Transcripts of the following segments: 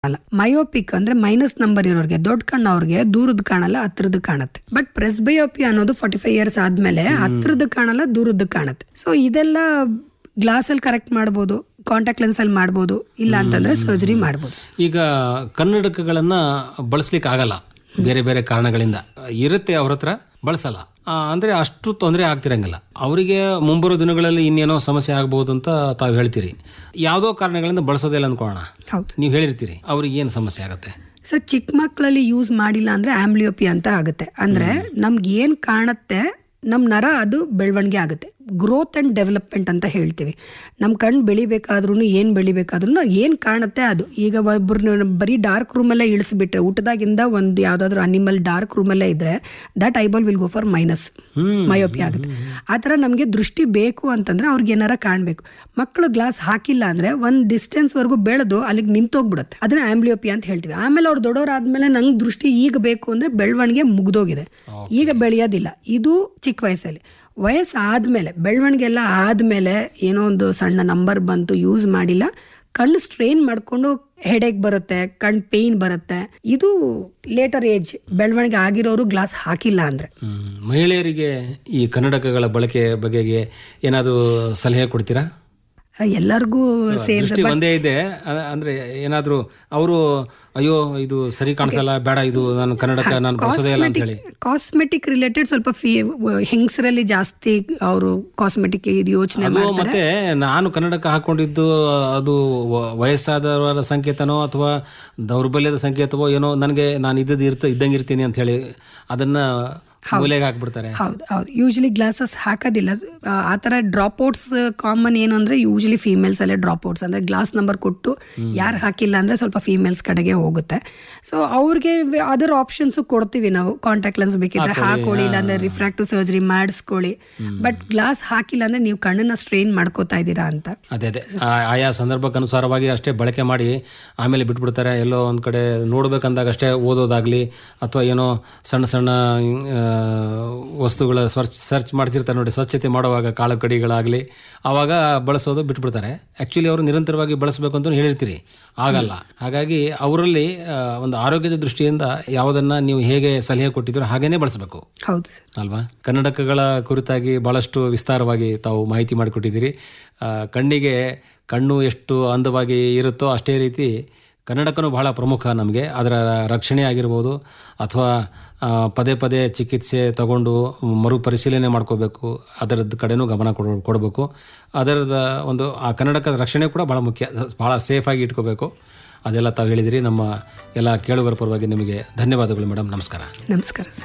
ಕಾಣಲ್ಲ ಮಯೋಪಿಕ್ ಅಂದ್ರೆ minus number ಇರೋರಿಗೆ ದೊಡ್ಡ ಕಣ್ಣವ್ರಿಗೆ ದೂರದ ಕಾಣಲ್ಲ ಹತ್ರದ ಕಾಣುತ್ತೆ ಬಟ್ ಪ್ರೆಸ್ ಬಯೋಪಿ ಅನ್ನೋದು ಫಾರ್ಟಿ ಫೈವ್ ಇಯರ್ಸ್ ಆದ್ಮೇಲೆ ಹತ್ರದ ಕಾಣಲ್ಲ ದೂರದ ಕಾಣುತ್ತೆ ಸೊ ಇದೆಲ್ಲ ಗ್ಲಾಸ್ ಅಲ್ಲಿ ಕರೆಕ್ಟ್ ಮಾಡ್ಬೋದು ಕಾಂಟ್ಯಾಕ್ಟ್ ಲೆನ್ಸ್ ಅಲ್ಲಿ ಮಾಡ್ಬೋದು ಇಲ್ಲ ಅಂತಂದ್ರೆ ಸರ್ಜರಿ ಮಾಡ್ಬೋದು ಈಗ ಕನ್ನಡಕಗಳನ್ನ ಬಳಸ್ಲಿಕ್ಕೆ ಆಗಲ್ಲ ಬೇರೆ ಬೇರೆ ಕಾರಣಗಳಿಂದ ಇರುತ್ತೆ ಅವ್ರ ಹತ್ರ ಬಳಸಲ್ಲ ಆ, ಅಂದ್ರೆ ಅಷ್ಟು ತೊಂದರೆ ಆಗ್ತಿರಂಗಿಲ್ಲ ಅವರಿಗೆ ಮುಂಬರೋ ದಿನಗಳಲ್ಲಿ ಇನ್ನೇನೋ ಸಮಸ್ಯೆ ಆಗ್ಬಹುದು ಅಂತ ತಾವು ಹೇಳ್ತೀರಿ ಯಾವುದೋ ಕಾರಣಗಳಿಂದ ಬಳಸೋದಿಲ್ಲ ಅಂದ್ಕೊಳ್ಳೋಣ ಹೌದು ನೀವು ಹೇಳಿರ್ತೀರಿ ಅವ್ರಿಗೆ ಏನು ಸಮಸ್ಯೆ ಆಗುತ್ತೆ ಸರ್ ಚಿಕ್ಕ ಮಕ್ಕಳಲ್ಲಿ ಯೂಸ್ ಮಾಡಿಲ್ಲ ಅಂದ್ರೆ ಆಂಬ್ಲಿಯೋಪಿ ಅಂತ ಆಗುತ್ತೆ ಅಂದ್ರೆ ನಮ್ಗೆ ಏನ್ ಕಾಣುತ್ತೆ ನಮ್ ನರ ಅದು ಬೆಳವಣಿಗೆ ಆಗುತ್ತೆ ಗ್ರೋತ್ ಅಂಡ್ ಡೆವಲಪ್ಮೆಂಟ್ ಅಂತ ಹೇಳ್ತೀವಿ ನಮ್ಮ ಕಣ್ಣು ಬೆಳಿಬೇಕಾದ್ರೂ ಏನ್ ಬೆಳಿಬೇಕಾದ್ರೂ ಏನ್ ಕಾಣುತ್ತೆ ಅದು ಈಗ ಒಬ್ಬರು ಬರೀ ಡಾರ್ಕ್ ರೂಮಲ್ಲೇ ಇಳಿಸ್ಬಿಟ್ರೆ ಊಟದಾಗಿಂದ ಒಂದು ಯಾವ್ದಾದ್ರು ಅನಿಮಲ್ ಡಾರ್ಕ್ ರೂಮಲ್ಲೇ ಇದ್ರೆ that eyeball will go for minus myopia ಆಗುತ್ತೆ ಆ ಥರ ನಮಗೆ ದೃಷ್ಟಿ ಬೇಕು ಅಂತಂದ್ರೆ ಅವ್ರಿಗೆ ಏನಾರ ಕಾಣಬೇಕು ಮಕ್ಕಳು ಗ್ಲಾಸ್ ಹಾಕಿಲ್ಲ ಅಂದ್ರೆ ಒಂದು ಡಿಸ್ಟೆನ್ಸ್ ವರೆಗೂ ಬೆಳೆದು ಅಲ್ಲಿಗೆ ನಿಂತೋಗ್ಬಿಡುತ್ತೆ ಅದನ್ನ ಆಂಬ್ಲಿಯೋಪಿ ಅಂತ ಹೇಳ್ತೀವಿ ಆಮೇಲೆ ಅವ್ರು ದೊಡ್ಡವರಾದ್ಮೇಲೆ ನಂಗೆ ದೃಷ್ಟಿ ಈಗ ಬೇಕು ಅಂದ್ರೆ ಬೆಳವಣಿಗೆ ಮುಗ್ದೋಗಿದೆ ಈಗ ಬೆಳೆಯೋದಿಲ್ಲ ಇದು ಚಿಕ್ಕ ವಯಸ್ಸಲ್ಲಿ ವಯಸ್ಸಾದ್ಮೇಲೆ ಬೆಳವಣಿಗೆ ಎಲ್ಲ ಆದ್ಮೇಲೆ ಏನೋ ಒಂದು ಸಣ್ಣ ನಂಬರ್ ಬಂತು ಯೂಸ್ ಮಾಡಿಲ್ಲ ಕಣ್ಣು ಸ್ಟ್ರೈನ್ ಮಾಡ್ಕೊಂಡು ಹೆಡೇಕ್ ಬರುತ್ತೆ ಕಣ್ ಪೇಯ್ನ್ ಬರುತ್ತೆ ಇದು ಲೇಟರ್ ಏಜ್ ಬೆಳವಣಿಗೆ ಆಗಿರೋರು ಗ್ಲಾಸ್ ಹಾಕಿಲ್ಲ ಅಂದ್ರೆ ಹ್ಮ್. ಮಹಿಳೆಯರಿಗೆ ಈ ಕನ್ನಡಕಗಳ ಬಳಕೆ ಬಗೆಗೆ ಏನಾದರೂ ಸಲಹೆ ಕೊಡ್ತೀರಾ ಎಲ್ಲರಿಗೂ ಸೇಮ್ ದೃಷ್ಟಿ ಒಂದೇ ಇದೆ ಅ- ಅಂದ್ರೆ ಏನಾದರೂ ಅವರು ಅಯ್ಯೋ ಇದು ಸರಿ ಕಾಣಿಸಲ್ಲ ಬೇಡ ಇದು ನಾನು ಕನ್ನಡಕ ನಾನು ಬಳಸೋದೇ ಇಲ್ಲ ಅಂತ ಹೇಳಿ ಕಾಸ್ಮೆಟಿಕ್ ರಿಲೇಟೆಡ್ ಸ್ವಲ್ಪ ಫೀ ಹೆಂಗಸರಲ್ಲಿ ಜಾಸ್ತಿ ಅವರು ಕಾಸ್ಮೆಟಿಕ್ ಇದು ಯೋಚನೆ ಅದು ಮತ್ತೆ ನಾನು ಕನ್ನಡಕ ಹಾಕೊಂಡಿದ್ದು ಅದು ವ- ವಯಸ್ಸಾದವರ ಸಂಕೇತನೋ ಅಥವಾ ದೌರ್ಬಲ್ಯದ ಸಂಕೇತವೋ ಏನೋ ನನಗೆ ನಾನು ಇದ್ದದ್ದು ಇರ್ತ ಇದ್ದಂಗೆ ಇರ್ತೀನಿ ಅಂತ ಹೇಳಿ ಅದನ್ನ ಮೂಲೆಗೆ ಹಾಕ್ಬಿಡ್ತಾರೆ ಹೌದು ಹೌದು ಯೂಶಲಿ ಗ್ಲಾಸಸ್ ಹಾಕೋದಿಲ್ಲ ಆ, ಆ ಥರ ಡ್ರಾಪ್ ಔಟ್ಸ್ ಕಾಮನ್ ಏನು ಅಂದ್ರೆ ಯೂಶಲಿ ಫೀಮೇಲ್ಸ್ ಅಲ್ಲೇ ಡ್ರಾಪ್ ಔಟ್ಸ್ ಅಂದ್ರೆ ಗ್ಲಾಸ್ ನಂಬರ್ ಕೊಟ್ಟು ಯಾರು ಹಾಕಿಲ್ಲ ಅಂದ್ರೆ ಸ್ವಲ್ಪ ಫೀಮೇಲ್ಸ್ ಕಡೆಗೆ ಹೋಗುತ್ತೆ ಸೊ ಅವ್ರಿಗೆ ಅದರ್ ಆಪ್ಷನ್ಸ್ ಕೊಡ್ತೀವಿ ನಾವು ಕಾಂಟ್ಯಾಕ್ಟ್ ಲೆನ್ಸ್ ಬೇಕಿದ್ರೆ ಹಾಕೊಳ್ಳಿ ಇಲ್ಲಾಂದ್ರೆ ರಿಫ್ರಾಕ್ಟಿವ್ ಸರ್ಜರಿ ಮಾಡಿಸ್ಕೊಳ್ಳಿ ಬಟ್ ಗ್ಲಾಸ್ ಹಾಕಿಲ್ಲ ಅಂದ್ರೆ ನೀವು ಕಣ್ಣನ್ನ ಸ್ಟ್ರೈನ್ ಮಾಡ್ಕೋತಾ ಇದ್ದೀರಾ ಅಂತ ಅದೇ ಅದೇ ಆ- ಆಯಾ ಸಂದರ್ಭಕ್ಕೆ ಅನುಸಾರವಾಗಿ ಅಷ್ಟೇ ಬಳಕೆ ಮಾಡಿ ಆಮೇಲೆ ಬಿಟ್ಬಿಡ್ತಾರೆ ಎಲ್ಲೋ ಒಂದು ಕಡೆ ನೋಡ್ಬೇಕಂದಾಗ ಅಷ್ಟೇ ಓದೋದಾಗ್ಲಿ ಅಥವಾ ಏನೋ ಸಣ್ಣ ಸಣ್ಣ ಆ, ವಸ್ತುಗಳ ಸರ್ಚ್ ಸರ್ಚ್ ಮಾಡ್ತಿರ್ತಾರೆ ನೋಡಿ ಸ್ವಚ್ಛತೆ ಮಾಡುವಾಗ ಕಾಳು ಕಡಿಗಳಾಗಲಿ ಆವಾಗ ಬಳಸೋದು ಬಿಟ್ಬಿಡ್ತಾರೆ ಆ್ಯಕ್ಚುಲಿ ಅವರು ನಿರಂತರವಾಗಿ ಬಳಸಬೇಕು ಅಂತ ಹೇಳಿರ್ತೀರಿ ಆಗಲ್ಲ ಹಾಗಾಗಿ ಅವರಲ್ಲಿ ಆ, ಒಂದು ಆರೋಗ್ಯದ ದೃಷ್ಟಿಯಿಂದ ಯಾವುದನ್ನು ನೀವು ಹೇಗೆ ಸಲಹೆ ಕೊಟ್ಟಿದ್ದೀರೋ ಹಾಗೇನೇ ಬಳಸಬೇಕು ಹೌದು ಸರ್ ಅಲ್ವಾ ಕನ್ನಡಕಗಳ ಕುರಿತಾಗಿ ಬಹಳಷ್ಟು ವಿಸ್ತಾರವಾಗಿ ತಾವು ಮಾಹಿತಿ ಮಾಡಿಕೊಟ್ಟಿದ್ದೀರಿ ಆ, ಕಣ್ಣಿಗೆ ಕಣ್ಣು ಎಷ್ಟು ಅಂದವಾಗಿ ಇರುತ್ತೋ ಅಷ್ಟೇ ರೀತಿ ಕನ್ನಡಕನೂ ಬಹಳ ಪ್ರಮುಖ ನಮಗೆ ಅದರ ರಕ್ಷಣೆ ಆಗಿರ್ಬೋದು ಅಥವಾ ಆ, ಪದೇ ಪದೇ ಚಿಕಿತ್ಸೆ ತಗೊಂಡು ಮರುಪರಿಶೀಲನೆ ಮಾಡ್ಕೋಬೇಕು ಅದರದ್ದು ಕಡೆನೂ ಗಮನ ಕೊಡ ಕೊಡಬೇಕು ಅದರದ ಒಂದು ಆ ಕನ್ನಡಕದ ರಕ್ಷಣೆ ಕೂಡ ಭಾಳ ಮುಖ್ಯ ಭಾಳ ಸೇಫಾಗಿ ಇಟ್ಕೋಬೇಕು ಅದೆಲ್ಲ ತಾವು ಹೇಳಿದಿರಿ ನಮ್ಮ ಎಲ್ಲ ಕೇಳುಗರ ಪರವಾಗಿ ನಿಮಗೆ ಧನ್ಯವಾದಗಳು ಮೇಡಮ್ ನಮಸ್ಕಾರ ನಮಸ್ಕಾರ ಸರ್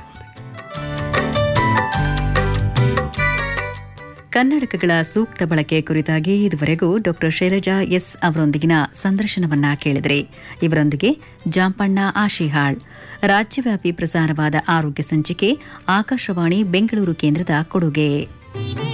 ಕನ್ನಡಕಗಳ ಸೂಕ್ತ ಬಳಕೆ ಕುರಿತಾಗಿ ಇದುವರೆಗೂ ಡಾಕ್ಟರ್ ಶೈಲಜಾ ಎಸ್ ಅವರೊಂದಿಗಿನ ಸಂದರ್ಶನವನ್ನ ಕೇಳಿದರೆ ಇವರೊಂದಿಗೆ ಜಾಂಪಣ್ಣ ಆಶಿಹಾಳ್ ರಾಜ್ಯವ್ಯಾಪಿ ಪ್ರಸಾರವಾದ ಆರೋಗ್ಯ ಸಂಚಿಕೆ ಆಕಾಶವಾಣಿ ಬೆಂಗಳೂರು ಕೇಂದ್ರದ ಕೊಡುಗೆ